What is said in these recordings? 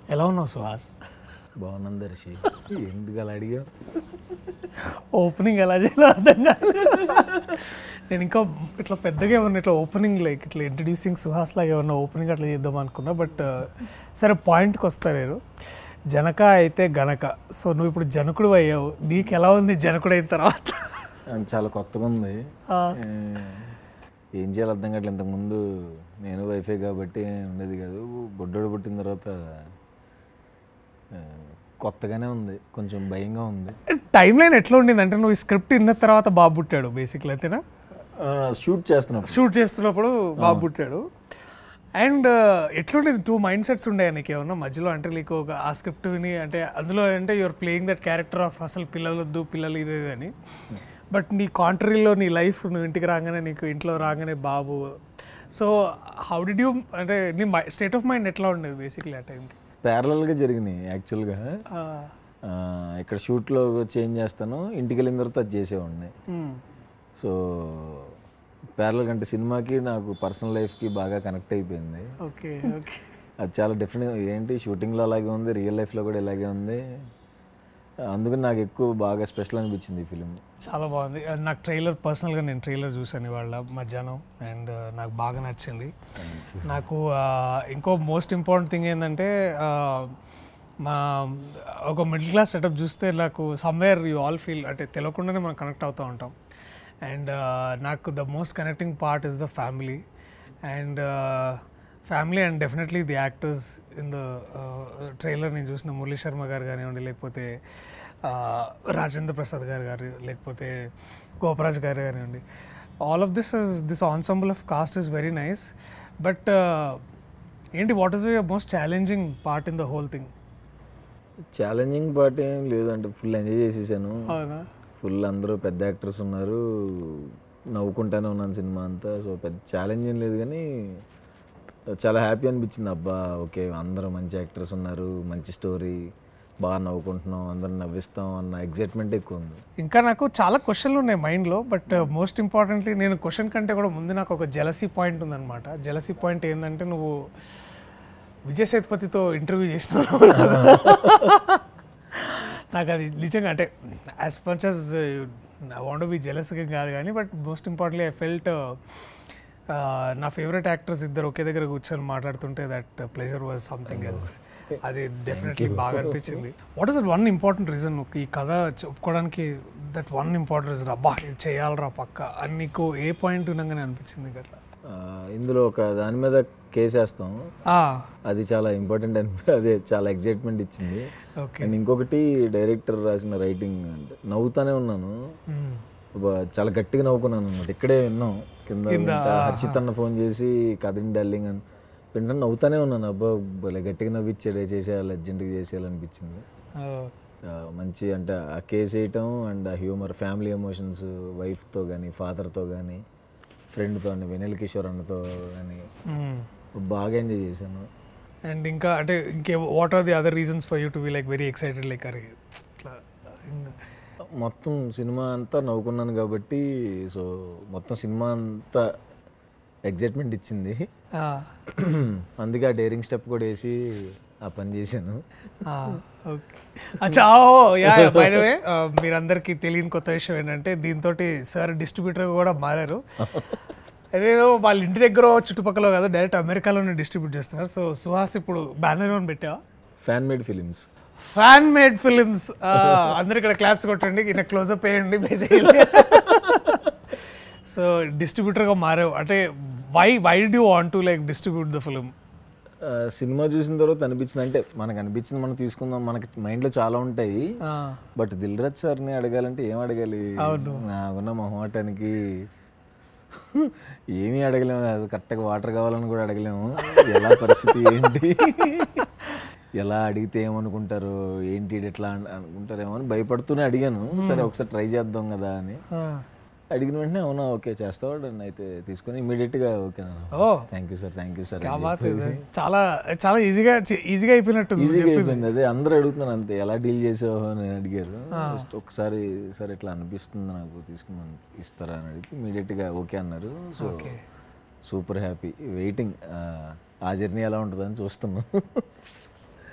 ఎలా ఉన్నావు సుహాస్ బాగున్నాను దర్శి ఎందుకు అలా అడిగా ఓపెనింగ్ ఎలా చేయాలో అర్థం కాదు నేను ఇంకా ఇట్లా పెద్దగా ఏమన్నా ఇట్లా ఓపెనింగ్ లైక్ ఇట్లా ఇంట్రడ్యూసింగ్ సుహాస్ లాగా ఏమన్నా ఓపెనింగ్ అట్లా చేద్దాం అనుకున్నా బట్ సరే పాయింట్కి వస్తా నేను జనక అయితే గనక సో నువ్వు ఇప్పుడు జనకుడు అయ్యావు నీకు ఎలా ఉంది జనకుడు అయిన తర్వాత చాలా కొత్తగా ఉంది ఆ, ఏ, ఏం చేయాలి అర్థం కావట్లేదు ఇంతకుముందు నేను వైఫై కాబట్టి ఉండేది కాదు బొడ్డోడు పుట్టిన తర్వాత ఏ, కొత్తగానే ఉంది కొంచెం భయంగా ఉంది టైం లైన్ ఎట్లా ఉండింది అంటే నువ్వు ఈ స్క్రిప్ట్ విన్న తర్వాత బాబు పుట్టాడు బేసిక్లీ అయితేనా షూట్ చేస్తున్నాం షూట్ చేస్తున్నప్పుడు బాబు పుట్టాడు అండ్ ఎట్లుండేది టూ మైండ్ సెట్స్ ఉండే నీకు ఏమన్నా మధ్యలో అంటే నీకు ఒక ఆ స్క్రిప్ట్ విని అంటే అందులో అంటే your playing that character of అసలు పిల్లలు వద్దు పిల్లలు ఇదే ఇది అని బట్ నీ కాంట్రీలో నీ లైఫ్ నువ్వు ఇంటికి రాగానే నీకు ఇంట్లో రాగానే బాబు సో హౌ డిడ్ యూ అంటే నీ స్టేట్ ఆఫ్ మైండ్ ఎట్లా ఉండేది బేసిక్లీ ఆ టైంకి ప్యారలల్గా జరిగినాయి యాక్చువల్గా ఆ, ఇక్కడ షూట్లో చేంజ్ చేస్తాను ఇంటికి వెళ్ళిన తర్వాత అది చేసేవాడిని సో ప్యారలల్ అంటే సినిమాకి నాకు పర్సనల్ లైఫ్కి బాగా కనెక్ట్ అయిపోయింది ఓకే ఓకే అది చాలా డిఫరెంట్ ఏంటి షూటింగ్లో అలాగే ఉంది రియల్ లైఫ్లో కూడా ఇలాగే ఉంది అందుకని నాకు ఎక్కువ బాగా స్పెషల్ అనిపించింది ఈ ఫిలిం చాలా బాగుంది అండ్ నాకు ట్రైలర్ పర్సనల్గా నేను ట్రైలర్ చూసాను ఇవాళ మధ్యాహ్నం అండ్ నాకు బాగా నచ్చింది నాకు ఆ, ఇంకో మోస్ట్ ఇంపార్టెంట్ థింగ్ ఏంటంటే ఆ, మా ఒక మిడిల్ క్లాస్ సెటప్ చూస్తే నాకు సమ్వేర్ యూ ఆల్ ఫీల్ అంటే తెలియకుండానే మనం కనెక్ట్ అవుతూ ఉంటాం అండ్ నాకు the most connecting part is the family and family and definitely the actors in the trailer నేను చూసిన మురళీ శర్మ గారు కానివ్వండి లేకపోతే ఆ, రాజేంద్ర ప్రసాద్ గారు గారు లేకపోతే గోపరాజ్ గారు కానివ్వండి all of this is this ensemble of cast is very nice but ఏంటి what is your most challenging part in the whole thing challenging part ఏం లేదు అంటే ఫుల్ ఎంజాయ్ చేసేసాను అవునా ఫుల్ అందరూ పెద్ద యాక్టర్స్ ఉన్నారు నవ్వుకుంటానే ఉన్నాను సినిమా అంతా సో పెద్ద ఛాలెంజ్ ఏం లేదు కానీ చాలా హ్యాపీ అనిపించింది అబ్బా ఓకే అందరూ మంచి యాక్టర్స్ ఉన్నారు మంచి స్టోరీ బాగా నవ్వుకుంటున్నాం అందరం నవ్విస్తాం అన్న ఎగ్జైట్మెంట్ ఎక్కువ ఉంది ఇంకా నాకు చాలా క్వశ్చన్లు ఉన్నాయి మైండ్లో బట్ మోస్ట్ ఇంపార్టెంట్లీ నేను క్వశ్చన్ కంటే కూడా ముందు నాకు ఒక జలసీ పాయింట్ ఉందన్నమాట జలసీ పాయింట్ ఏంటంటే నువ్వు విజయ్ సేతుపతితో ఇంటర్వ్యూ చేసినావు నాకు అది నిజంగా అంటే as much as I want be జెలస్గా కాదు కానీ but most importantly I felt నా ఫేవరెట్ యాక్టర్స్ ఇద్దరు ఒకే దగ్గర కూర్చొని మాట్లాడుతుంటే that pleasure was something else అది డెఫినెట్లీ బాగా అనిపించింది what is that one important reason ఈ కథ చెప్పుకోవడానికి దట్ వన్ ఇంపార్టెంట్ రీజన్ అబ్బా ఇది చేయాలరా పక్క అని నీకు ఏ పాయింట్ ఉండగానే అనిపించింది నీకు అట్లా ఆ, ఇందులో ఒక దాని మీద కేసు వేస్తాం అది చాలా ఇంపార్టెంట్ అని అదే చాలా ఎగ్జైట్మెంట్ ఇచ్చింది ఓకే అండ్ ఇంకొకటి డైరెక్టర్ రాసిన రైటింగ్ అంటే నవ్వుతానే ఉన్నాను బా- చాలా గట్టిగా నవ్వుకున్నాను అనమాట ఇక్కడే విన్నాం కింద వింటా హర్షిత్ అన్న ఫోన్ చేసి కదిన్ డార్లింగ్ అని వింటాను నవ్వుతానే ఉన్నాను అబ్బా భలే గట్టిగా నవ్విచ్చాడే చేసేయాలి అర్జెంట్గా చేసేయాలనిపించింది ఆ, మంచి అంటే ఆ కేసు వేయటం అండ్ ఆ హ్యూమర్ ఫ్యామిలీ ఎమోషన్స్ వైఫ్తో కానీ ఫాదర్తో కానీ ఫ్రెండ్తో అండి వెనెల్ కిషోర్ అన్నతో కానీ బాగా ఎంజాయ్ చేశాను అండ్ ఇంకా అంటే ఇంకే what are the other reasons for you to be like very excited like అరే ఇట్లా ఇంకా మొత్తం సినిమా అంతా నవ్వుకున్నాను కాబట్టి సో మొత్తం సినిమా అంతా ఎగ్జైట్మెంట్ ఇచ్చింది ఆ, అందుకే ఆ డేరింగ్ స్టెప్ కూడా వేసి ఆ పని చేశాను ఆ, ఓకే అచ్చా oh yeah by the way మీరందరికీ తెలియని కొత్త విషయం ఏంటంటే దీంతో సార్ డిస్ట్రిబ్యూటర్ కూడా మారారు అదేదో వాళ్ళ ఇంటి దగ్గర చుట్టుపక్కల కాదు డైరెక్ట్ అమెరికాలోనే డిస్ట్రిబ్యూట్ చేస్తున్నారు సో సుహాస్ ఇప్పుడు బ్యానర్ అని పెట్టావా fan made films fan made films అందరు ఇక్కడ క్లాప్స్ కొట్టండి ఈయన క్లోజప్ వేయండి బేసికలీ సో డిస్ట్రిబ్యూటర్గా మారావు అంటే why why did want to like distribute the film సినిమా చూసిన తర్వాత అనిపించింది అంటే మనకు అనిపించింది మనం తీసుకుందాం మనకి మైండ్లో చాలా ఉంటాయి బట్ దిల్ రాజ్ సార్ని అడగాలంటే ఏం అడగాలి నాకున్న మొహమాటానికి ఏమీ అడగలేము అది కరెక్ట్గా వాటర్ కావాలని కూడా అడగలేము ఎలా పరిస్థితి ఏంటి ఎలా అడిగితే ఏమనుకుంటారు ఏంటి ఈడు ఎట్లా అన్- అనుకుంటారేమో అని భయపడుతూనే అడిగాను సరే ఒకసారి ట్రై చేద్దాం కదా అని అడిగిన వెంటనే అవునా ఓకే చేస్తావాడు అని అయితే తీసుకొని ఇమీడియట్గా okay oh thank you sir thank you sir ఆ బాత్ ఇది. చాలా చాలా ఈజీగా ఈజీగా అయిపోయినట్టుంది ఈజీగా అయిపోయింది అదే అందరూ అడుగుతున్నాను అంతే ఎలా డీల్ చేసావు అని అడిగారు జస్ట్ ఒకసారి సార్ ఇట్లా అనిపిస్తుంది నాకు తీసుకున్నాను ఇస్తారా అని అడిగి ఇమీడియట్గా ఓకే అన్నారు సో సూపర్ హ్యాపీ వెయిటింగ్ ఆ జర్నీ ఎలా ఉంటుందని చూస్తున్నాం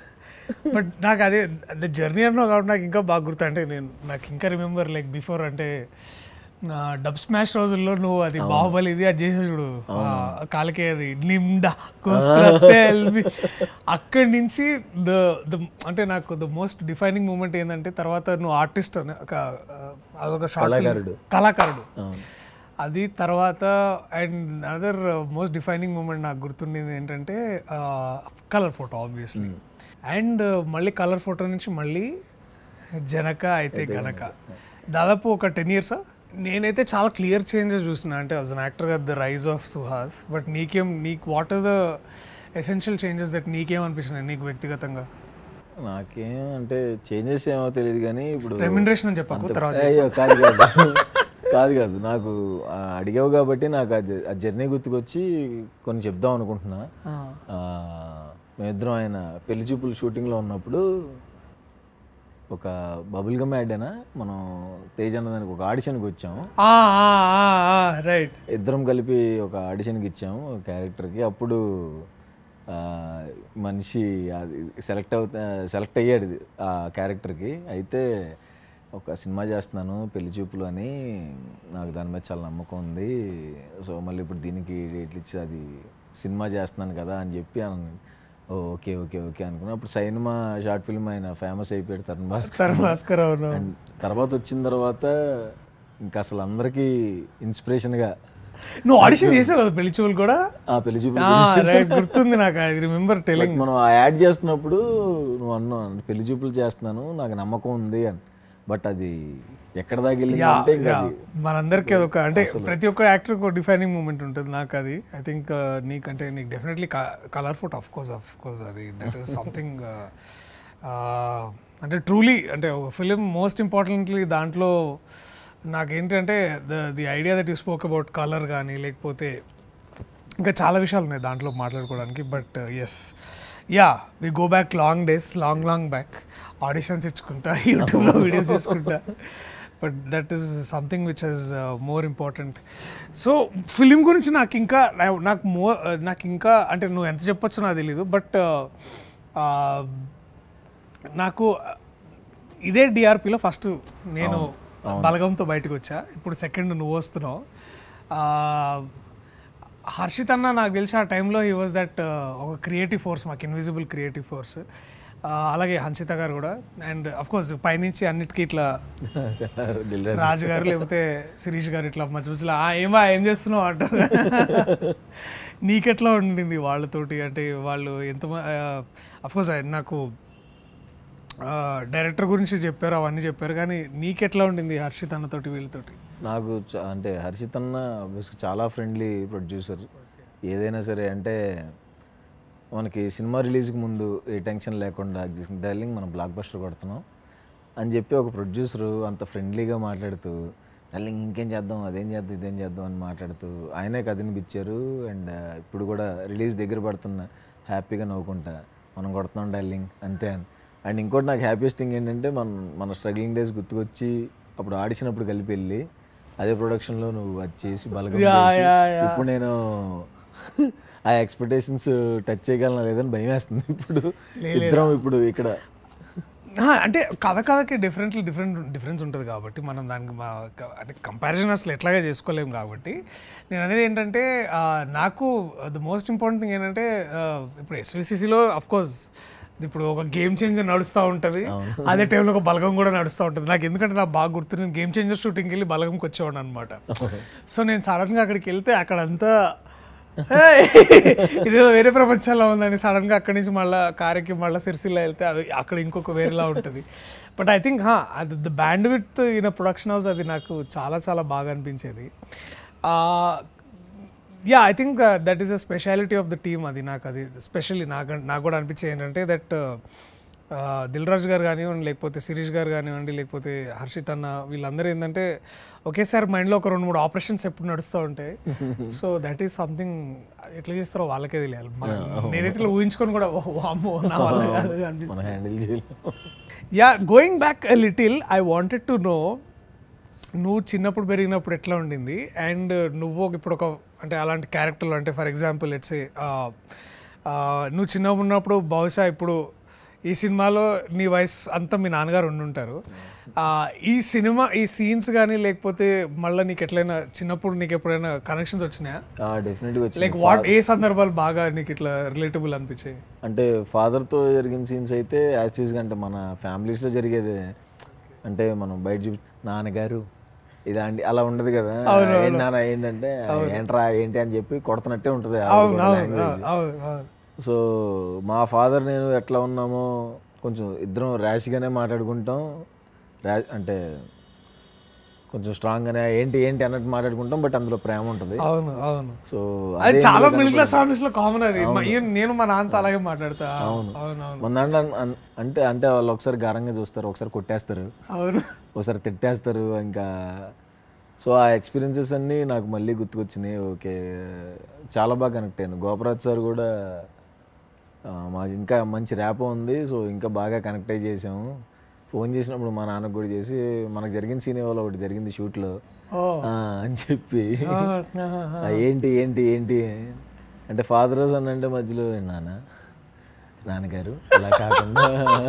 బట్ నాకు అదే అదే జర్నీ అన్నావు కాబట్టి నాకు ఇంకా బాగా గుర్తు అంటే నేను నాకు ఇంకా రిమెంబర్ లైక్ బిఫోర్ అంటే డబ్ స్మాష్ రోజుల్లో నువ్వు అది బాహుబలి ఇది అది చేసే చూడు ఆ, కాలికే అది నిమ్డా కోస్తే అక్కడి నుంచి ద ద అంటే నాకు ద మోస్ట్ డిఫైనింగ్ మూమెంట్ ఏంటంటే తర్వాత నువ్వు ఆర్టిస్ట్ అని ఒక ఆ, అదొక షార్ట్ కళాకారుడు. కళాకారుడు అవును అది తర్వాత and other most defining moment నాకు గుర్తుండేది ఏంటంటే కలర్ ఫోటో ఆబ్వియస్లీ అండ్ మళ్ళీ కలర్ ఫోటో నుంచి మళ్ళీ జనక అయితే గనక దాదాపు ఒక టెన్ ఇయర్స్ నేనైతే చాలా క్లియర్ చేంజెస్ చూసిన అంటే యాజ్ అన్ యాక్టర్గా the rise of Suhas but నీకేం నీకు what are the essential changes that నీకేం అనిపించినాయి నీకు వ్యక్తిగతంగా నాకేం అంటే చేంజెస్ ఏమో తెలియదు కానీ ఇప్పుడు రెమ్యునరేషన్ అని చెప్పకు తర్వాత అయ్యో కాదు కాదు కాదు కాదు నాకు ఆ, అడిగావు కాబట్టి నాకు అది ఆ జర్నీ గుర్తుకొచ్చి కొన్ని చెప్దాం అనుకుంటున్నా ఆ. ఆ, మేమిద్దరం ఆయన పెళ్లి చూపులు షూటింగ్లో ఉన్నప్పుడు ఒక బబుల్ గమ్ యాడేనా మనం తేజ్ అన్నదానికి ఒక ఆడిషన్కి వచ్చాము రైట్ ఇద్దరం కలిపి ఒక ఆడిషన్కి ఇచ్చాము క్యారెక్టర్కి అప్పుడు ఆ, మనిషి అది సెలెక్ట్ అవుతా సెలెక్ట్ అయ్యాడు ఇది ఆ క్యారెక్టర్కి అయితే ఒక సినిమా చేస్తున్నాను పెళ్లి చూపులు అని నాకు దాని మీద చాలా నమ్మకం ఉంది సో మళ్ళీ ఇప్పుడు దీనికి డేట్లు ఇచ్చి అది సినిమా చేస్తున్నాను కదా అని చెప్పి అన్నాను ఓ ఓకే ఓకే ఓకే అనుకున్నా అప్పుడు సినిమా షార్ట్ ఫిల్మ్ ఆయన ఫేమస్ అయిపోయాడు తరుణ్ భాస్కర్ తరుణ్ భాస్కర్ అవును అండ్ తర్వాత వచ్చిన తర్వాత ఇంకా అసలు అందరికీ ఇన్స్పిరేషన్గా నువ్వు ఆడిషన్ చేసావు కదా పెళ్లి చూపులు కూడా ఆ పెళ్లి చూపులు రైట్ గుర్తుంది నాకు ఐ రిమెంబర్ టెలింగ్ మనం ఆ యాడ్ చేస్తున్నప్పుడు నువ్వు అన్నావు అంటే పెళ్లి చూపులు చేస్తున్నాను నాకు నమ్మకం ఉంది అని బట్ అది ఎక్కడ దాకా వెళ్ళింది అంటే ఇంకా అది మనందరికీ అదొక అంటే ప్రతి ఒక్క యాక్టర్ ఒక డిఫైనింగ్ మూమెంట్ ఉంటుంది నాకు అది ఐ థింక్ నీకంటే నీకు definitely colour photo of course of course అది దట్ ఈస్ సంథింగ్ అంటే ట్రూలీ అంటే ఒక ఫిలిం మోస్ట్ ఇంపార్టెంట్లీ దాంట్లో నాకేంటంటే the the idea that you spoke about colour కానీ లేకపోతే ఇంకా చాలా విషయాలు ఉన్నాయి దాంట్లో మాట్లాడుకోవడానికి but yes yeah we go back long days long long back auditions ఇచ్చుకుంటా యూట్యూబ్లో వీడియోస్ చేసుకుంటా but that is something which is more important so film గురించి నాకు ఇంకా నా- నాకు మో నాకు ఇంకా అంటే నువ్వు ఎంత చెప్పొచ్చు నాకు తెలీదు బట్ నాకు ఇదే డిఆర్పిలో ఫస్ట్ నేను బలగంతో బయటకు వచ్చా ఇప్పుడు సెకండ్ నువ్వు వస్తున్నావు ఆ, హర్షిత్ అన్న నాకు తెలిసి ఆ టైంలో హీ వాజ్ దట్ ఒక క్రియేటివ్ ఫోర్స్ మాకు ఇన్విజిబుల్ క్రియేటివ్ ఫోర్స్ అలాగే హన్షిత గారు కూడా అండ్ అఫ్ కోర్స్ పైనుంచి అన్నిటికీ ఇట్లా దిల్ రాజు. రాజు గారు లేకపోతే శిరీష్ గారు ఇట్లా మధ్య మధ్యలో "ఆ, ఏమా ఏం చేస్తున్నావు అంటారు నీకెట్లా ఉండింది వాళ్ళతోటి అంటే వాళ్ళు ఎంత అఫ్కోర్స్ నాకు డైరెక్టర్ గురించి చెప్పారు అవన్నీ చెప్పారు కానీ నీకెట్లా ఉండింది హర్షిత్ అన్నతోటి వీళ్ళతోటి నాకు చ- అంటే హర్షిత్ అన్న obviously చాలా ఫ్రెండ్లీ ప్రొడ్యూసర్ ఏదైనా సరే అంటే మనకి సినిమా రిలీజ్కి ముందు ఏ టెన్షన్ లేకుండా డార్లింగ్ మనం బ్లాక్ బస్టర్ కొడుతున్నాం అని చెప్పి ఒక ప్రొడ్యూసరు అంత ఫ్రెండ్లీగా మాట్లాడుతూ డార్లింగ్ ఇంకేం చేద్దాం అదేం చేద్దాం ఇదేం చేద్దాం అని మాట్లాడుతూ ఆయనే కథనిపించారు అండ్ ఇప్పుడు కూడా రిలీజ్ దగ్గర పడుతున్న హ్యాపీగా నవ్వుకుంటా మనం కొడుతున్నాం డార్లింగ్ అంతే అని అండ్ ఇంకోటి నాకు హ్యాపీయెస్ట్ థింగ్ ఏంటంటే మన మన స్ట్రగ్లింగ్ డేస్ గుర్తుకొచ్చి అప్పుడు ఆడిసినప్పుడు కలిపి వెళ్ళి అదే ప్రొడక్షన్లో నువ్వు అది చేసి బలగం చేసి, ఇప్పుడు నేను ఆ ఎక్స్పెక్టేషన్స్ టచ్ చేయగలనా లేదని భయం వేస్తుంది ఇప్పుడు ఇద్దరం ఇప్పుడు ఇక్కడ ఆ, అంటే కథ కథకి డిఫరెంట్లీ డిఫరెంట్ డిఫరెన్స్ ఉంటుంది కాబట్టి మనం దానికి మా క- అంటే కంపారిజన్ అసలు ఎట్లాగా చేసుకోలేము కాబట్టి నేను అనేది ఏంటంటే ఆ, నాకు ద మోస్ట్ ఇంపార్టెంట్ థింగ్ ఏంటంటే ఆ, ఇప్పుడు ఎస్విసిసిలో అఫ్ కోర్స్ ఇప్పుడు ఒక గేమ్ చేంజర్ నడుస్తూ ఉంటుంది అదే టైంలో ఒక బలగం కూడా నడుస్తూ ఉంటుంది నాకు ఎందుకంటే నాకు బాగా గుర్తు నేను గేమ్ చేంజర్ షూటింగ్కి వెళ్ళి బలగంకి వచ్చేవాడు అనమాట సో నేను సడన్గా అక్కడికి వెళ్తే అక్కడంతా "Hey!" ఇదేదో వేరే ప్రపంచంలో ఉందని సడన్ గా అక్కడి నుంచి మళ్ళీ కారెక్కి మళ్ళీ సిరిసిల్ల వెళ్తే అది అక్కడ ఇంకొక వేరేలా ఉంటుంది బట్ ఐ థింక్ అది the band with in production house అది నాకు చాలా చాలా బాగా అనిపించేది yeah I think that is a speciality of the team అది నాకు అది స్పెషల్లీ నాకు నాకు కూడా అనిపించేది ఏంటంటే దట్ దిల్ రాజు గారు కానివ్వండి లేకపోతే శిరీష్ గారు కానివ్వండి లేకపోతే హర్షిత్ అన్న వీళ్ళందరూ ఏంటంటే ఒకేసారి మైండ్లో ఒక రెండు మూడు ఆపరేషన్స్ ఎప్పుడు నడుస్తూ ఉంటాయి సో దట్ ఈస్ సంథింగ్ ఎట్లా చేస్తారో వాళ్ళకే తెలియాలి మన- నేనైతే ఇట్లా ఊహించుకొని కూడా "ఓ, వామ్మో నా వల్ల కాదు అనిపిస్తుంది మనం హ్యాండిల్ చేయలేము yeah going back a little I wanted to know నువ్వు చిన్నప్పుడు పెరిగినప్పుడు ఎట్లా ఉండింది అండ్ నువ్వు ఒక- ఇప్పుడు ఒక అంటే అలాంటి క్యారెక్టర్లు అంటే ఫర్ ఎగ్జాంపుల్ ఇట్స్ నువ్వు చిన్నగా ఉన్నప్పుడు బహుశా ఇప్పుడు ఈ సినిమాలో నీ వయసు అంతా మీ నాన్నగారు ఉండుంటారు ఆ, ఈ సినిమా ఈ సీన్స్ కానీ లేకపోతే మళ్ళీ నీకు ఎట్లయినా చిన్నప్పుడు నీకు ఎప్పుడైనా కనెక్షన్స్ వచ్చినాయా డెఫినెట్గా వచ్చింది లైక్ వాట్ ఏ సందర్భాలు బాగా నీకు ఇట్లా రిలేటబుల్ అనిపించాయి అంటే father తో జరిగిన సీన్స్ అయితే యాక్చువల్గా అంటే మన families లో జరిగేది అంటే మనం బయట చూపి నాన్నగారు ఇలాంటి అలా ఉండదు కదా ఏంటి నాన్న ఏంటంటే ఏంట్రా ఏంటి అని చెప్పి కొడుతున్నట్టే ఉంటుంది అవును అవును అవును సో మా ఫాదర్ నేను ఎట్లా ఉన్నామో కొంచెం ఇద్దరం ర్యాష్గానే మాట్లాడుకుంటాం ర్యా అంటే కొంచెం స్ట్రాంగ్గానే ఏంటి ఏంటి అన్నట్టు మాట్లాడుకుంటాం బట్ అందులో ప్రేమ ఉంటుంది అవును అవును సో అది చాలా మిడిల్ క్లాస్ ఫ్యామిలీస్ లో కామన్ అది మా- ఈవెన్ నేను మా నాన్నతో అలాగే మాట్లాడతా అవును అవును మన దాంట్లో అన్- అన్- అంటే అంటే వాళ్ళు ఒకసారి గారంగా చూస్తారు ఒకసారి కొట్టేస్తారు అవును ఒకసారి తిట్టేస్తారు ఇంకా సో ఆ ఎక్స్పీరియన్సెస్ అన్నీ నాకు మళ్ళీ గుర్తుకొచ్చినాయి ఓకే చాలా బాగా కనెక్ట్ అయ్యాను గోపరాజ్ సార్ కూడా ఆ, మాకు ఇంకా మంచి ర్యాప్ ఉంది సో ఇంకా బాగా కనెక్ట్ అయ్యి చేసాము ఫోన్ చేసినప్పుడు మా నాన్నకు కూడా చేసి మనకు జరిగిన సీన్ ఇవాళ ఒకటి జరిగింది షూట్లో ఓ అని చెప్పి ఆ, ఆ, ఆ, ఏంటి ఏంటి ఏంటి అంటే ఫాదర్ అని అంటే మధ్యలో నాన్న నాన్నగారు అలా కాకుండా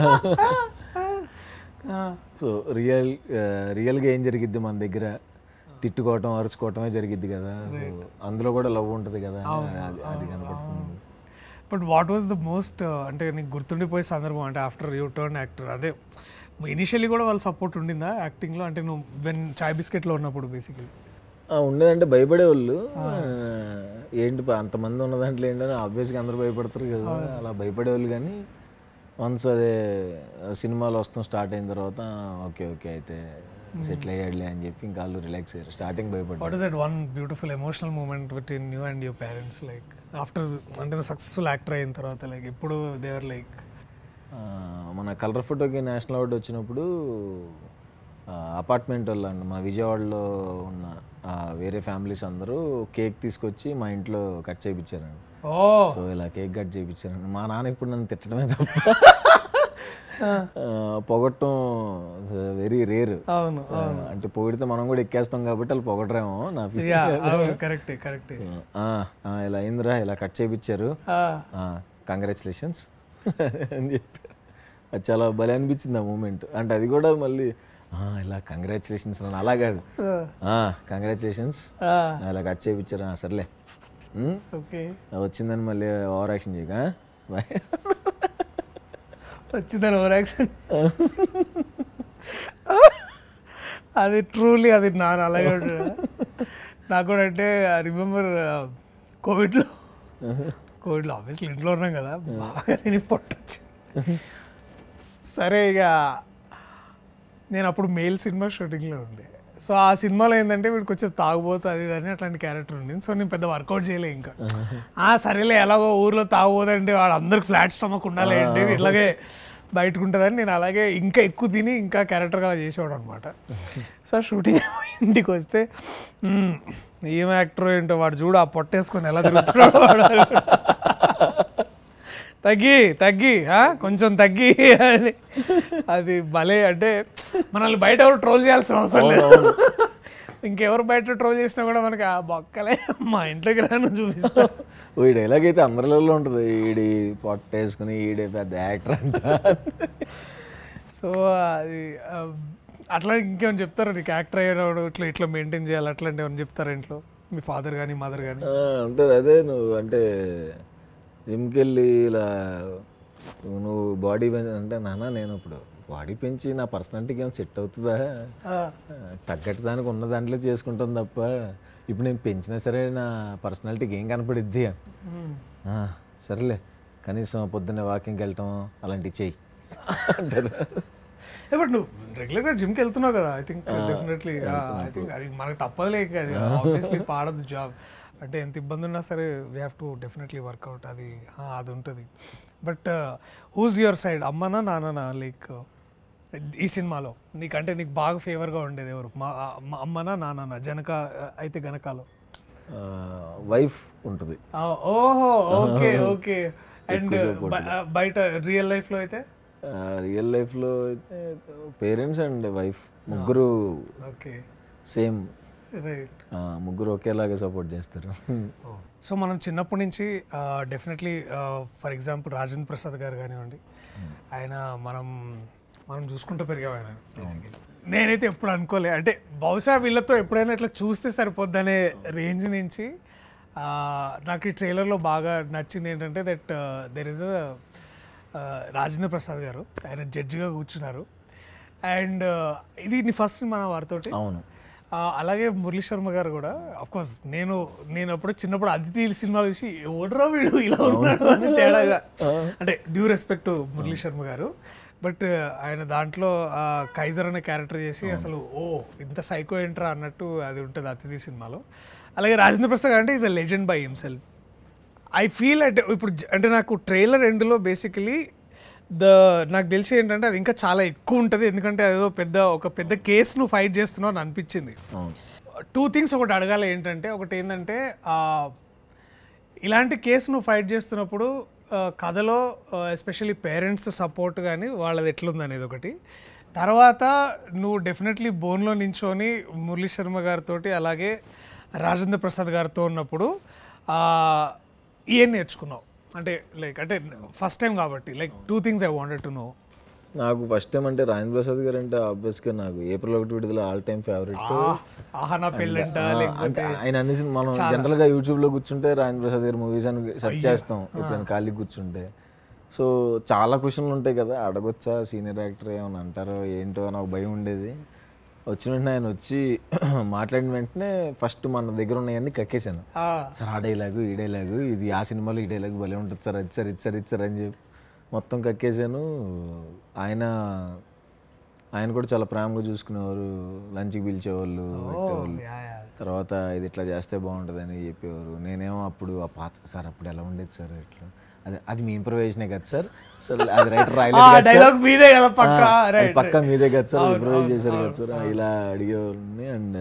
ఆ. సో రియల్ రియల్గా ఏం జరిగిద్ది మన దగ్గర తిట్టుకోవటం అరుచుకోవటమే జరిగిద్ది కదా సో అందులో కూడా లవ్ ఉంటుంది కదా అది అది కనపడుతుంది but what was the most అంటే నీకు గుర్తుండిపోయే సందర్భం అంటే ఆఫ్టర్ యూ టర్న్ యాక్టర్ అదే ఇనిషియల్లీ కూడా వాళ్ళ సపోర్ట్ ఉండిందా యాక్టింగ్లో అంటే నువ్వు వెన్ చాయ్ బిస్కెట్లో ఉన్నప్పుడు బేసికలీ ఆ, ఉండేదంటే భయపడేవాళ్ళు ఆ, ఏంటి పా- అంతమంది ఉన్న దాంట్లో ఏంటని ఆబ్వియస్గా అందరూ భయపడతారు కదా అలా భయపడేవాళ్ళు కానీ వన్స్ అదే ఆ, సినిమాలు వస్తాం స్టార్ట్ అయిన తర్వాత ఓకే ఓకే అయితే సెటిల్ అయ్యాడులే అని చెప్పి ఇంకా వాళ్ళు రిలాక్స్ అయ్యారు స్టార్టింగ్ భయపడ్డారు what is that one beautiful emotional moment between you and your parents like after అంటే నువ్వు సక్సెస్ఫుల్ యాక్టర్ అయిన తర్వాత లైక్ ఎప్పుడు దేవర్ లైక్ ఆ, మన కలర్ ఫోటోకి నేషనల్ అవార్డు వచ్చినప్పుడు అపార్ట్మెంట్ వాళ్ళు అండి మన విజయవాడలో ఉన్న ఆ, వేరే ఫ్యామిలీస్ అందరూ కేక్ తీసుకొచ్చి మా ఇంట్లో కట్ చేయించారండి ఓ సో ఇలా కేక్ కట్ చేయించారండి మా నాన్న ఇప్పుడు నన్ను తిట్టడమే తప్ప ఆ, పొగట్టం వెరీ రేర్ అవును అంటే పొగిడితే మనం కూడా ఎక్కేస్తాం కాబట్టి వాళ్ళు పొగడరేమో నా ఫీ- యా అవును కరెక్టే కరెక్టే ఆ, ఆ, ఇలా అయిందిరా ఇలా కట్ చేయించారు కంగ్రాచులేషన్స్ అని చెప్పి అది చాలా భలే అనిపించింది ఆ మూమెంట్ అంటే అది కూడా మళ్ళీ "ఆ, ఇలా కంగ్రాచులేషన్స్ అని అలా కాదు కంగ్రాచులేషన్స్ ఇలా కట్ చేయించారు "ఆ, సర్లే ఉమ్, ఓకే వచ్చిందని మళ్ళీ ఓవర్ యాక్షన్ చేయక బాయ్ వచ్చిందని ఓవర్ యాక్షన్ అది ట్రూలీ అది నా అలాగే ఉంటుంది నాకు కూడా అంటే రిమెంబర్ కోవిడ్లో కోవిడ్లో ఆబ్వియస్లీ ఇంట్లో ఉన్నాం కదా బాగా తిని పొట్టొచ్చింది సరే ఇక నేను అప్పుడు మెయిల్ సినిమా షూటింగ్లో ఉండే సో ఆ సినిమాలో ఏంటంటే వీడికి కొంచెం తాగుబోతు అది ఇది అని అట్లాంటి క్యారెక్టర్ ఉంది సో నేను పెద్ద వర్కౌట్ చేయలే ఇంకా ఆ సరేలే ఎలాగో ఊర్లో తాగుబోదంటే వాడు అందరికి ఫ్లాట్ స్టమక్ ఉండాలి అంటే ఇట్లాగే బయటకు ఉంటుందని నేను అలాగే ఇంకా ఎక్కువ తిని ఇంకా క్యారెక్టర్గా చేసేవాడు అనమాట సో షూటింగ్ ఇంటికి వస్తే "మ్మ్, ఏం యాక్టర్ ఏంటో వాడు చూడు ఆ పొట్టేసుకొని ఎలా తిరుగుతున్నాడు వాడు." తగ్గి తగ్గి ఆ? కొంచెం తగ్గి అని అది భలే అంటే మనల్ని బయట ఎవరు ట్రోల్ చేయాల్సిన అవసరం లేదు ఇంకెవరు బయట ట్రోల్ చేసినా కూడా మనకి ఆ బొక్కలే మా ఇంట్లోకి రాను చూపిస్తాం ఓ ఈ డైలాగ్ అయితే అందరిలో ఉంటుంది ఈడి పొట్ట వేసుకుని ఈడే పెద్ద యాక్టర్ అంట సో అది ఆ, అట్లా ఇంకేమైనా చెప్తారా నీకు యాక్టర్ అయ్యేవాడు ఇట్లా ఇట్లా మెయింటైన్ చేయాలి అట్లాంటి ఏమైనా చెప్తారా ఇంట్లో మీ ఫాదర్ కానీ మదర్ కానీ ఆ, అంటే అదే నువ్వు అంటే జిమ్కి వెళ్ళి ఇలా నువ్వు బాడీ అంటే నాన్న నేను ఇప్పుడు బాడీ పెంచి నా పర్సనాలిటీకి ఏమైనా సెట్ అవుతుందా ఆ, తగ్గట్టు దానికి ఉన్న దాంట్లో చేసుకుంటాం తప్ప ఇప్పుడు నేను పెంచినా సరే నా పర్సనాలిటీకి ఏం కనపడిద్ది అని. ఆ, సరేలే కనీసం పొద్దున్నే వాకింగ్కి వెళ్ళటం అలాంటివి చెయ్యి అంటారు బట్ నువ్వు రెగ్యులర్గా జిమ్కి వెళ్తున్నావు కదా I think definitely I think అది మనకు తప్పదులేక అది ఆబ్వియస్లీ పాడదు జాబ్ అంటే ఎంత ఇబ్బంది ఉన్నా సరే we have to definitely work out అది ఆ, అది ఉంటుంది బట్ హూజ్ యువర్ సైడ్ అమ్మనా నాన్ననా లైక్ ఈ సినిమాలో నీకు అంటే నీకు బాగా ఫేవర్గా ఉండేది ఎవరు మా మా అమ్మనా నాన్ననా జనక అయితే గనకాలో వైఫ్ ఉంటుంది ఆ, ఓహో ఓకే ఓకే అండ్ బయట రియల్ లైఫ్లో అయితే రియల్ లైఫ్లో అయితే పేరెంట్స్ అండ్ వైఫ్ ముగ్గురు ఓకే సేమ్ రైట్ ఆ, ముగ్గురు ఒకేలాగా సపోర్ట్ చేస్తారు సో మనం చిన్నప్పటి నుంచి definitely for example Rajendra Prasad garu కానివ్వండి ఆయన మనం మనం చూసుకుంటూ పెరిగాం ఆయన basically. నేనైతే ఎప్పుడు అనుకోలే అంటే బహుశా వీళ్ళతో ఎప్పుడైనా ఇట్లా చూస్తే సరిపోద్దనే రేంజ్ నుంచి ఆ, నాకు ఈ ట్రైలర్లో బాగా నచ్చింది ఏంటంటే that there is Rajendra Prasad garu ఆయన జడ్జిగా కూర్చున్నారు అండ్ ఇది నీ ఫస్ట్ మన వారితోటి అవును ఆ, అలాగే మురళీ శర్మ గారు కూడా అఫ్ కోర్స్ నేను నేను అప్పుడు చిన్నప్పుడు అతిథి సినిమా చూసి ఎవడరా వీడు ఇలా ఉన్నాడు అని తేడాగా అంటే డ్యూ రెస్పెక్ట్ మురళీ శర్మ గారు బట్ ఆయన దాంట్లో ఆ, కైజర్ అనే క్యారెక్టర్ చేసి అసలు ఓ ఇంత సైకో ఏంట్రా అన్నట్టు అది ఉంటుంది అతిథి సినిమాలో అలాగే రాజేంద్ర ప్రసాద్ గారు అంటే is a legend by himself I feel అంటే ఇప్పుడు జ- అంటే నాకు ట్రైలర్ ఎండ్లో బేసికలీ ద నాకు తెలిసి ఏంటంటే అది ఇంకా చాలా ఎక్కువ ఉంటుంది ఎందుకంటే అదేదో పెద్ద ఒక పెద్ద కేసు నువ్వు ఫైట్ చేస్తున్నావు అని అనిపించింది అవును టూ థింగ్స్ ఒకటి అడగాలి ఏంటంటే ఒకటి ఏంటంటే ఆ, ఇలాంటి కేసు నువ్వు ఫైట్ చేస్తున్నప్పుడు ఆ, కథలో ఎస్పెషల్లీ పేరెంట్స్ సపోర్ట్ కానీ వాళ్ళది ఎట్లుంది అనేది ఒకటి తర్వాత నువ్వు డెఫినెట్లీ బోన్లో నించొని మురళీ శర్మ గారితో అలాగే రాజేంద్ర ప్రసాద్ గారితో ఉన్నప్పుడు ఆ, ఏం నేర్చుకున్నావు అంటే లైక్ అంటే ఫస్ట్ టైం కాబట్టి like two things I wanted to know నాకు ఫస్ట్ టైం అంటే రాజేంద్ర ప్రసాద్ గారు అంటే ఆబ్వియస్గా నాకు ఏప్రిల్ ఒకటి విడుదల ఆల్ టైమ్ ఫేవరెట్ ఆహా నా పెళ్ళంట అంటే ఆయన అన్ని సినిమా- మనం జనరల్ గా యూట్యూబ్ లో కూర్చుంటే రాజేంద్ర ప్రసాద్ గారి మూవీస్ అని సెర్చ్ చేస్తాం ఎప్పుడైనా ఖాళీ కూర్చుంటే సో చాలా క్వశ్చన్లు ఉంటాయి కదా అడగొచ్చా సీనియర్ యాక్టర్ ఏమైనా అంటారో ఏంటో నాకు భయం ఉండేది వచ్చిన వెంటనే ఆయన వచ్చి మాట్లాడిన వెంటనే ఫస్ట్ మన దగ్గర ఉన్నాయన్నీ కక్కేశాను ఆ, సార్ ఆ డైలాగు ఈ డైలాగు ఇది ఆ సినిమాలో ఈ డైలాగ్ భలే ఉంటుంది సార్ అది సార్ ఇది సార్ ఇది సార్ అని చెప్పి మొత్తం కక్కేసాను ఆయన ఆయన కూడా చాలా ప్రేమగా చూసుకునేవారు లంచ్కి పిలిచేవాళ్ళు పెట్టేవాళ్ళు యా, యా. తర్వాత ఇది ఇట్లా చేస్తే బాగుంటుందని చెప్పేవారు నేనేమో అప్పుడు ఆ పాత సార్ అప్పుడు ఎలా ఉండేది సార్ ఇట్లా అదే అది మీ ఇంప్రవైజేషనే కదా సార్ సార్ అది రైటర్ రాయలేదు ఆ కదా సార్? డైలాగ్ మీదే కదా పక్క ఆ, అది రైట్ పక్కా మీదే కదా సార్ ఇంప్రూవైజ్ చేశారు కదా సార్ ఇలా అడిగేవాళ్ళని అండ్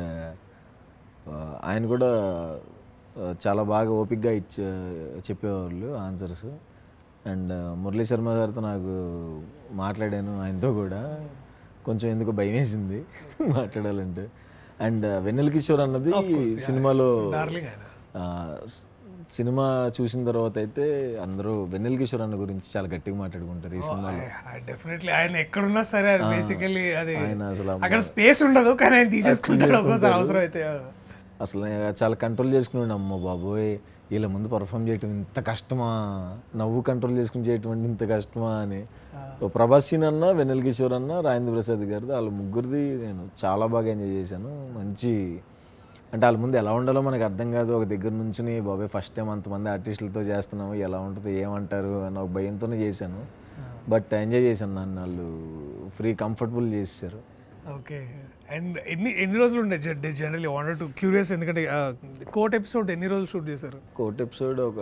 ఆయన కూడా ఆ, చాలా బాగా ఓపిక్గా ఇచ్చే చెప్పేవాళ్ళు ఆన్సర్స్ అండ్ మురళీ శర్మ గారితో నాకు మాట్లాడాను ఆయనతో కూడా కొంచెం ఎందుకు భయం వేసింది మాట్లాడాలంటే అండ్ వెన్నెల కిషోర్ అన్నది సినిమాలో డార్లింగ్ ఆయన ఆ, స్- సినిమా చూసిన తర్వాత అయితే అందరూ వెన్నెల కిషోర్ అన్న గురించి చాలా గట్టిగా మాట్లాడుకుంటారు ఈ సినిమాలో డెఫినెట్లీ ఆయన ఎక్కడున్నా సరే అది బేసికలీ అది ఆయన అసలు అక్కడ స్పేస్ ఉండదు కానీ ఆయన తీసేసుకుంటాడు ఒక్కోసారి అవసరం అయితే అసలు నేను చాలా కంట్రోల్ చేసుకున్నాడు అమ్మ బాబోయ్ వీళ్ళ ముందు పర్ఫామ్ చేయటం ఇంత కష్టమా నవ్వు కంట్రోల్ చేసుకుని చేయటం అంటే ఇంత కష్టమా అని ఓ ప్రభాస్ సీన్ అన్న వెన్నెల కిషోర్ అన్న రాజేంద్ర ప్రసాద్ గారిది వాళ్ళ ముగ్గురిది నేను చాలా బాగా ఎంజాయ్ చేశాను మంచి అంటే వాళ్ళ ముందు ఎలా ఉండాలో మనకు అర్థం కాదు ఒక దగ్గర నుంచి బాబాయ్ ఫస్ట్ టైం అంతమంది ఆర్టిస్టులతో చేస్తున్నాము ఎలా ఉంటుంది ఏమంటారు అని ఒక భయంతోనే చేశాను బట్ ఎంజాయ్ చేశాను నన్ను వాళ్ళు ఫ్రీ కంఫర్టబుల్ చేశారు ఓకే అండ్ ఎన్ని ఎన్ని రోజులు ఉండే జనరల్లీ వాంటెడ్ టు క్యూరియస్ ఎందుకంటే కోట్ ఎపిసోడ్ ఎన్ని రోజులు షూట్ చేశారు కోట్ ఎపిసోడ్ ఒక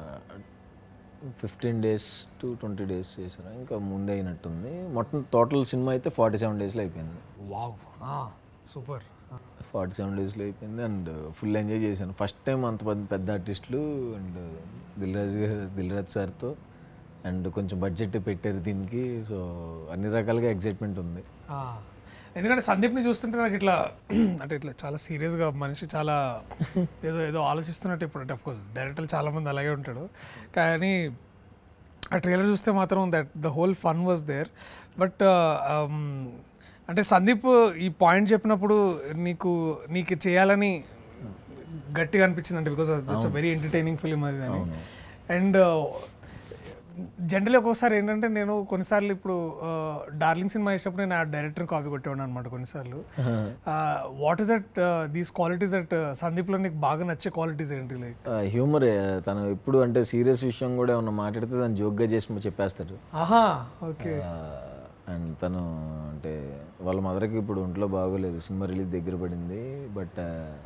fifteen days to twenty days చేశారు ఇంకా ముందే అయినట్టుంది మొత్తం టోటల్ సినిమా అయితే ఫార్టీ సెవెన్ డేస్లో అయిపోయింది వావ్ సూపర్ ఫార్టీ సెవెన్ డేస్లో అయిపోయింది అండ్ ఫుల్ ఎంజాయ్ చేశాను ఫస్ట్ టైం అంత పెద్ద పెద్ద ఆర్టిస్టులు అండ్ దిల్రాజ్ గారు దిల్రాజ్ సార్తో అండ్ కొంచెం బడ్జెట్ పెట్టారు దీనికి సో అన్ని రకాలుగా ఎగ్జైట్మెంట్ ఉంది ఎందుకంటే సందీప్ని చూస్తుంటే నాకు ఇట్లా అంటే ఇట్లా చాలా సీరియస్గా మనిషి చాలా ఏదో ఏదో ఆలోచిస్తున్నట్టు ఇప్పుడు అంటే కోర్స్ డైరెక్టర్ చాలా మంది అలాగే ఉంటాడు కానీ ఆ ట్రైలర్ చూస్తే మాత్రం that the whole fun was there but అంటే సందీప్ ఈ పాయింట్ చెప్పినప్పుడు నీకు నీకు చేయాలని గట్టిగా అనిపించింది అంటే because that's a very entertaining film అది అని అండ్ జనరల్ ఒక్కొక్కసారి ఏంటంటే నేను కొన్నిసార్లు ఇప్పుడు డార్లింగ్ సినిమా చేసినప్పుడు నేను ఆ డైరెక్టర్ కాపీ కొట్టేవాడు అనమాట కొన్నిసార్లు what is that these qualities that సందీప్లో నీకు బాగా నచ్చే క్వాలిటీస్ ఏంటి లైక్ హ్యూమర్ తను ఎప్పుడు అంటే సీరియస్ విషయం కూడా ఏమన్నా మాట్లాడితే దాన్ని జోక్గా చేసి చెప్పేస్తాడు ఆహా ఓకే అండ్ తను అంటే వాళ్ళ మదర్కి ఇప్పుడు ఒంట్లో బాగోలేదు సినిమా రిలీజ్ దగ్గర పడింది బట్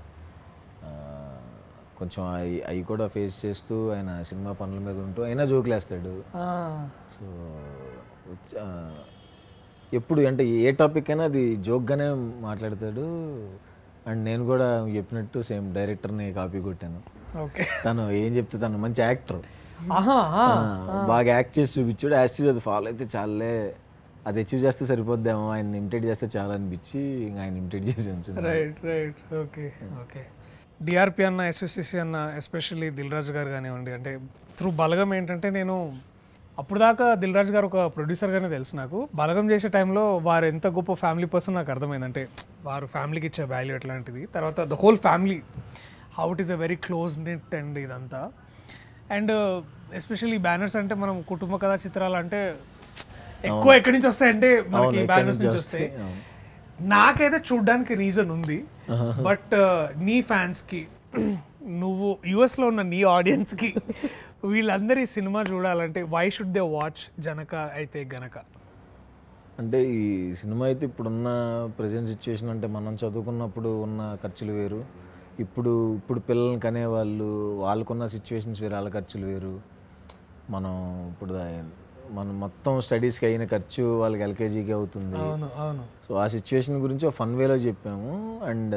కొంచెం అవి అవి కూడా ఫేస్ చేస్తూ ఆయన సినిమా పనుల మీద ఉంటూ అయినా జోకులు వేస్తాడు సో ఆ, ఎప్పుడు అంటే ఏ టాపిక్ అయినా అది జోక్గానే మాట్లాడతాడు అండ్ నేను కూడా చెప్పినట్టు సేమ్ డైరెక్టర్ని కాపీ కొట్టాను ఓకే తను ఏం చెప్తే తను మంచి యాక్టర్ ఆహా బాగా యాక్ట్ చేసి చూపించాడు యాక్ట్ చేసి అది ఫాలో అయితే చాలే అది అచీవ్ చేస్తే సరిపోద్దేమో ఆయన ఇమిటేట్ చేస్తే చాలా అనిపించి ఇంకా ఆయన ఇమిటేట్ చేసాను సినిమా right right okay okay DRP అన్న ఎస్ఎస్సిసి అన్న ఎస్పెషల్లీ దిల్రాజు గారు కానివ్వండి అంటే త్రూ బలగం ఏంటంటే నేను అప్పుడు దాకా దిల్రాజు గారు ఒక ప్రొడ్యూసర్గానే తెలుసు నాకు బలగం చేసే టైంలో వారు ఎంత గొప్ప ఫ్యామిలీ పర్సన్ నాకు అర్థమైంది అంటే వారు ఫ్యామిలీకి ఇచ్చే వాల్యూ ఎట్లాంటిది తర్వాత the whole family how it is a very close knit and ఇదంతా అండ్ ఎస్పెషల్లీ బ్యానర్స్ అంటే మనం కుటుంబ కథా చిత్రాలు అంటే ఎక్కువ ఎక్కడి నుంచి వస్తాయంటే మనకి బ్యానర్స్ నుంచి వస్తాయి నాకైతే చూడడానికి రీజన్ ఉంది బట్ నీ ఫ్యాన్స్ కి నువ్వు యుఎస్ లో ఉన్న నీ ఆడియన్స్ కి వీళ్ళందరి సినిమా చూడాలంటే why should they watch Janaka Aithe Ganaka అంటే ఈ సినిమా అయితే ఇప్పుడున్న ప్రజెంట్ సిచ్యువేషన్ అంటే మనం చదువుకున్నప్పుడు ఉన్న ఖర్చులు వేరు ఇప్పుడు ఇప్పుడు పిల్లల్ని కనేవాళ్ళు వాళ్ళకున్న సిచ్యువేషన్స్ వేరు వాళ్ళ ఖర్చులు వేరు మనం ఇప్పుడు దా- మనం మొత్తం స్టడీస్కి అయిన ఖర్చు వాళ్ళకి ఎల్కేజీకి అవుతుంది అవును అవును సో ఆ సిచ్యువేషన్ గురించి ఒక ఫన్ వేలో చెప్పాము అండ్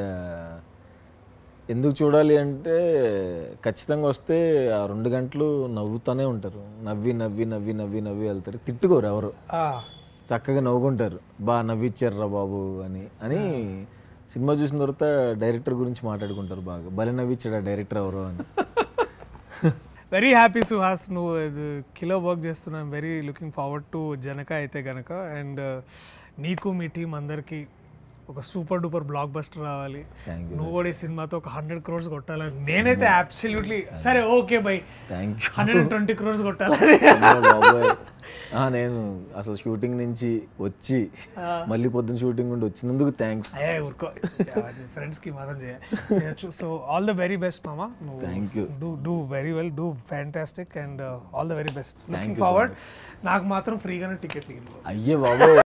ఎందుకు చూడాలి అంటే ఖచ్చితంగా వస్తే ఆ రెండు గంటలు నవ్వుతూనే ఉంటారు నవ్వి నవ్వి నవ్వి నవ్వి నవ్వి వెళ్తారు తిట్టుకోరు ఎవరు ఆ, చక్కగా నవ్వుకుంటారు బా నవ్విచ్చారురా బాబు అని అని సినిమా చూసిన తర్వాత డైరెక్టర్ గురించి మాట్లాడుకుంటారు బాగా భలే నవ్విచ్చాడు ఆ డైరెక్టర్ ఎవరు అని వెరీ హ్యాపీ సుహాస్ నువ్వు కిలో వర్క్ చేస్తున్నాం very looking forward to Janaka Aithe Ganaka and నీకు మీ టీం అందరికీ ఒక సూపర్ డూపర్ బ్లాక్ బస్టర్ రావాలి థ్యాంక్ నువ్వు కూడా ఈ సినిమాతో ఒక హండ్రెడ్ క్రోర్స్ కొట్టాలని నేనైతే అబ్సల్యూట్లీ సరే okay bye thank you hundred and twenty crores కొట్టాలని బాబాయ్ ఆ, నేను అసలు షూటింగ్ నుంచి వచ్చి మళ్ళీ పొద్దున్న షూటింగ్ ఉండి వచ్చినందుకు థ్యాంక్స్ ఏ ఊరుకో ఫ్రెండ్స్ కి మాత్రం చేయ- చేయొచ్చు so all the very best మామా నువ్వు thank you do do very well do fantastic and all the very best looking forward నాకు మాత్రం ఫ్రీగానే టికెట్లు ఇవ్వు అయ్యే బాబాయ్